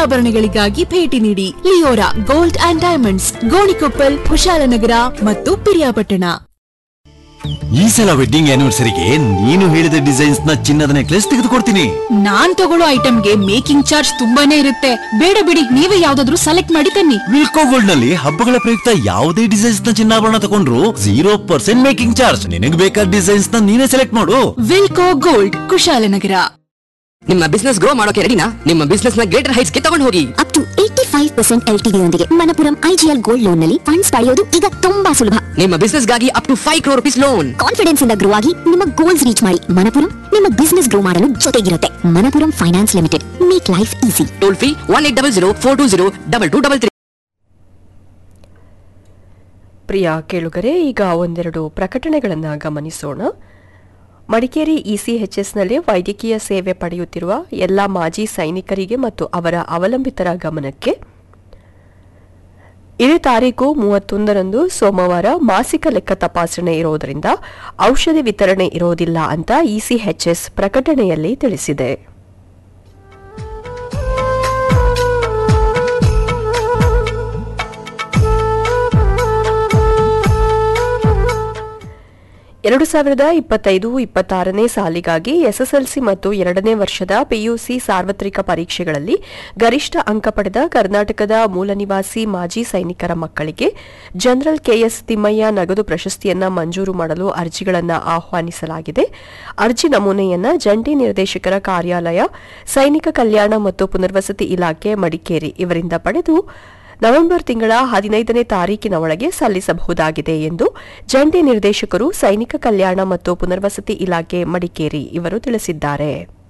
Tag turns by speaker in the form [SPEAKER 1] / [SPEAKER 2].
[SPEAKER 1] ಚಿನ್ನಾಭರಣಗಳಿಗಾಗಿ ಭೇಟಿ ನೀಡಿ Leora gold and diamonds Gonikoppal Kushalnagar ಮತ್ತು ಪಿರಿಯಾಪಟ್ಟಣ
[SPEAKER 2] ಈ ಸಲ ವೆಡ್ಡಿಂಗ್ ಆನಿವರ್ಸರಿಗೆ ನೀನು ಹೇಳಿದ ಡಿಸೈನ್ಸ್ ನ ಚಿನ್ನದ ನೆಕ್ಲೆಸ್ ತೆಗೆದುಕೊಡ್ತೀನಿ
[SPEAKER 1] ನಾನ್ ತಗೊಳ್ಳೋ ಐಟಮ್ಗೆ ಮೇಕಿಂಗ್ ಚಾರ್ಜ್ ತುಂಬಾನೇ ಇರುತ್ತೆ ಬೇಡ ಬಿಡಿ ನೀವೇ ಯಾವ್ದಾದ್ರು ಸೆಲೆಕ್ಟ್ ಮಾಡಿ ತನ್ನಿ
[SPEAKER 2] ವಿಲ್ಕೋ ಗೋಲ್ಡ್ ನಲ್ಲಿ ಹಬ್ಬಗಳ ಪ್ರಯುಕ್ತ ಯಾವುದೇ ಡಿಸೈನ್ಸ್ ನ ಚಿನ್ನಾಭರಣ ತಗೊಂಡ್ರು ಜೀರೋ ಪರ್ಸೆಂಟ್ ಮೇಕಿಂಗ್ ಚಾರ್ಜ್ ನಿನಗೆ ಬೇಕಾದ ಡಿಸೈನ್ಸ್ ನ ನೀನೇ ಸೆಲೆಕ್ಟ್ ಮಾಡು
[SPEAKER 1] ವಿಲ್ಕೋ ಗೋಲ್ಡ್ ಕುಶಾಲನಗರ
[SPEAKER 3] ನಿಮ್ಮ ಬಿಸ್ನೆಸ್ ಗ್ರೋ ಮಾಡೋಕೆ ರೆಡಿನಾ ನಿಮ್ಮ ಬಿಸ್ನೆಸ್ ನ ಗ್ರೇಟರ್ ಹೈಟ್ಸ್ ಗೆ ತಗೊಂಡು ಹೋಗಿ
[SPEAKER 4] up to eighty five percent ಎಲ್ ಯೊಂದಿಗೆ ಮನಪುರಂ ಐಜಿಎಲ್ ಗೋಲ್ಡ್ ಲೋನ್ ನಲ್ಲಿ ಫಂಡ್ಸ್ ಪಡೆಯೋದು ಈಗ ತುಂಬಾ ಸುಲಭ
[SPEAKER 3] ನಿಮ್ಮ ಬಿಸ್ನೆಸ್ ಗಾಗಿ up to five crore rupees loan
[SPEAKER 4] confidence ಇಂದ ಗ್ರೋ ಆಗಿ ನಿಮ್ಮ ಗೋಲ್ಸ್ ರೀಚ್ ಮಾಡಿ ಮನಪುರಂ ನಿಮ್ಮ ಬಿಸ್ನೆಸ್ ಗ್ರೋ ಮಾಡಲು ಜೊತೆಗಿರುತ್ತೆ Manappuram finance limited make life easy
[SPEAKER 3] toll free one eight double zero four two zero double two double three
[SPEAKER 5] ಪ್ರಿಯ ಕೇಳುಗರೆ ಈಗ ಒಂದೆರಡು ಪ್ರಕಟಣೆಗಳನ್ನು ಗಮನಿಸೋಣ ಮಡಿಕೇರಿ ಇಸಿಎಚ್ಎಸ್ನಲ್ಲಿ ವೈದ್ಯಕೀಯ ಸೇವೆ ಪಡೆಯುತ್ತಿರುವ ಎಲ್ಲ ಮಾಜಿ ಸೈನಿಕರಿಗೆ ಮತ್ತು ಅವರ ಅವಲಂಬಿತರ ಗಮನಕ್ಕೆ ಇದೇ ತಾರೀಕು ಮೂವತ್ತೊಂದರಂದು ಸೋಮವಾರ ಮಾಸಿಕ ಲೆಕ್ಕ ತಪಾಸಣೆ ಇರೋದರಿಂದ ಔಷಧಿ ವಿತರಣೆ ಇರೋದಿಲ್ಲ ಅಂತ ಇಸಿಎಚ್ಎಸ್ ಪ್ರಕಟಣೆಯಲ್ಲಿ ತಿಳಿಸಿದೆ ಎರಡು ಸಾವಿರದ ಇಪ್ಪತ್ತೈದು ಇಪ್ಪತ್ತಾರನೇ ಸಾಲಿಗಾಗಿ ಎಸ್ಎಸ್ಎಲ್ಸಿ ಮತ್ತು ಎರಡನೇ ವರ್ಷದ ಪಿಯುಸಿ ಸಾರ್ವತ್ರಿಕ ಪರೀಕ್ಷೆಗಳಲ್ಲಿ ಗರಿಷ್ಠ ಅಂಕ ಪಡೆದ ಕರ್ನಾಟಕದ ಮೂಲ ನಿವಾಸಿ ಮಾಜಿ ಸೈನಿಕರ ಮಕ್ಕಳಿಗೆ ಜನರಲ್ ಕೆಎಸ್ ತಿಮ್ಮಯ್ಯ ನಗದು ಪ್ರಶಸ್ತಿಯನ್ನ ಮಂಜೂರು ಮಾಡಲು ಅರ್ಜಿಗಳನ್ನು ಆಹ್ವಾನಿಸಲಾಗಿದೆ ಅರ್ಜಿ ನಮೂನೆಯನ್ನ ಜಂಟಿ ನಿರ್ದೇಶಕರ ಕಾರ್ಯಾಲಯ ಸೈನಿಕ ಕಲ್ಯಾಣ ಮತ್ತು ಪುನರ್ವಸತಿ ಇಲಾಖೆ ಮಡಿಕೇರಿ ಇವರಿಂದ ಪಡೆದು ನವೆಂಬರ್ ತಿಂಗಳ ಹದಿನೈದನೇ ತಾರೀಕಿನ ಒಳಗೆ ಸಲ್ಲಿಸಬಹುದಾಗಿದೆ ಎಂದು ಜಂಟಿ ನಿರ್ದೇಶಕರು ಸೈನಿಕ ಕಲ್ಯಾಣ ಮತ್ತು ಪುನರ್ವಸತಿ ಇಲಾಖೆ ಮಡಿಕೇರಿ ಇವರು ತಿಳಿಸಿದ್ದಾರೆ